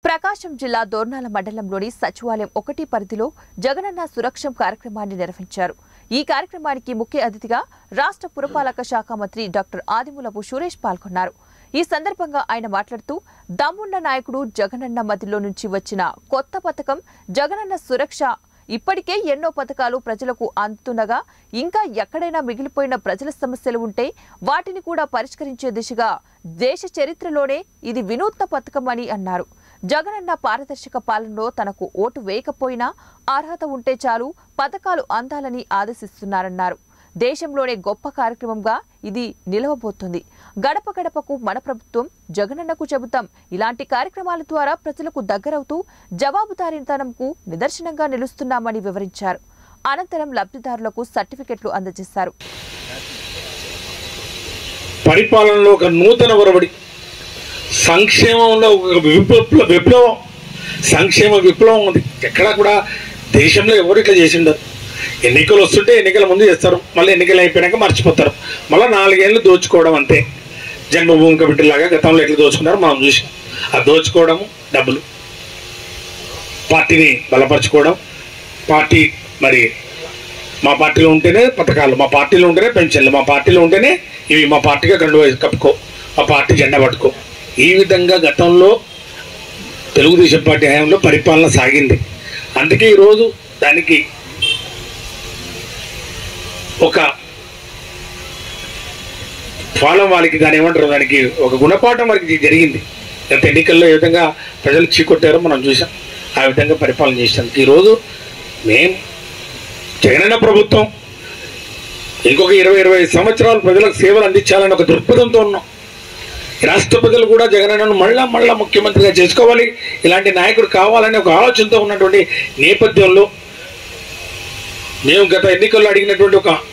ప్రకాశం జిల్లా దోర్నాల మండలంలోని సచివాలయం ఒకటి పరిధిలో జగనన్న సురక్షం కార్యక్రమాన్ని నిర్వహించారు ఈ కార్యక్రమానికి ముఖ్య అతిథిగా రాష్ట్ర పురపాలక శాఖ మంత్రి డాక్టర్ ఆదిమూలపు సురేష్ పాల్గొన్నారు ఈ సందర్భంగా ఆయన మాట్లాడుతూ దమ్మున్న నాయకుడు జగనన్న మధ్యలో నుంచి వచ్చిన కొత్త పథకం జగనన్న సురక్ష ఇప్పటికే ఎన్నో పథకాలు ప్రజలకు అందుతుండగా ఇంకా ఎక్కడైనా మిగిలిపోయిన ప్రజల సమస్యలు ఉంటే వాటిని కూడా పరిష్కరించే దిశగా దేశ చరిత్రలోనే ఇది వినూత్న పథకం అని అన్నారు జగనన్న పారదర్శక పాలనలో తనకు ఓటు వేయకపోయినా అర్హత ఉంటే చాలు పథకాలు అందాలని ఆదేశిస్తున్నారన్నారు దేశంలోనే గొప్ప కార్యక్రమంగా ఇది నిలవబోతుంది గడప గడపకు మన ప్రభుత్వం జగనన్నకు చెబుతాం ఇలాంటి కార్యక్రమాల ద్వారా ప్రజలకు దగ్గరవుతూ జవాబుదారీతనంకు నిదర్శనంగా నిలుస్తున్నామని వివరించారు అనంతరం లబ్ధిదారులకు సర్టిఫికెట్లు అందజేశారు పరిపాలనలో ఒక నూతన ఒరవడి సంక్షేమంలో ఒక విప్లవ విప్లవం సంక్షేమ విప్లవం ఉంది ఎక్కడా కూడా దేశంలో ఎవరు ఇట్లా చేసిండరు ఎన్నికలు వస్తుంటే ఎన్నికల ముందు చేస్తారు మళ్ళీ ఎన్నికలు అయిపోయాక మర్చిపోతారు మళ్ళీ నాలుగేళ్ళు దోచుకోవడం అంతే జన్మభూమి కమిటీలాగా గతంలో ఎట్లా దోచుకున్నారో మనం చూసాం ఆ దోచుకోవడము డబ్బులు పార్టీని బలపరచుకోవడం పార్టీ మరి మా పార్టీలో ఉంటేనే పథకాలు మా పార్టీలో ఉంటేనే పెన్షన్లు మా పార్టీలో ఉంటేనే ఇవి మా పార్టీగా గండు కప్పుకో మా పార్టీ జెండా పట్టుకో ఈ విధంగా గతంలో తెలుగుదేశం పార్టీ హయాంలో పరిపాలన సాగింది అందుకే ఈరోజు దానికి ఒక ఫాలో వాళ్ళకి దాని ఏమంటారు దానికి ఒక గుణపాఠం వారికి జరిగింది గత ఎన్నికల్లో ఏ విధంగా ప్రజలు చీకొట్టారో మనం చూసాం ఆ విధంగా పరిపాలన చేసాం ఈరోజు మేము జగనన్న ప్రభుత్వం ఇంకొక ఇరవై ఇరవై ఐదు సంవత్సరాలు ప్రజలకు సేవలు అందించాలని ఒక దృక్పథంతో ఉన్నాం ఈ రాష్ట్ర ప్రజలు కూడా జగనన్నను మళ్ళా మళ్ళా ముఖ్యమంత్రిగా చేసుకోవాలి ఇలాంటి నాయకుడు కావాలనే ఒక ఆలోచనతో ఉన్నటువంటి నేపథ్యంలో మేము గత ఎన్నికల్లో అడిగినటువంటి ఒక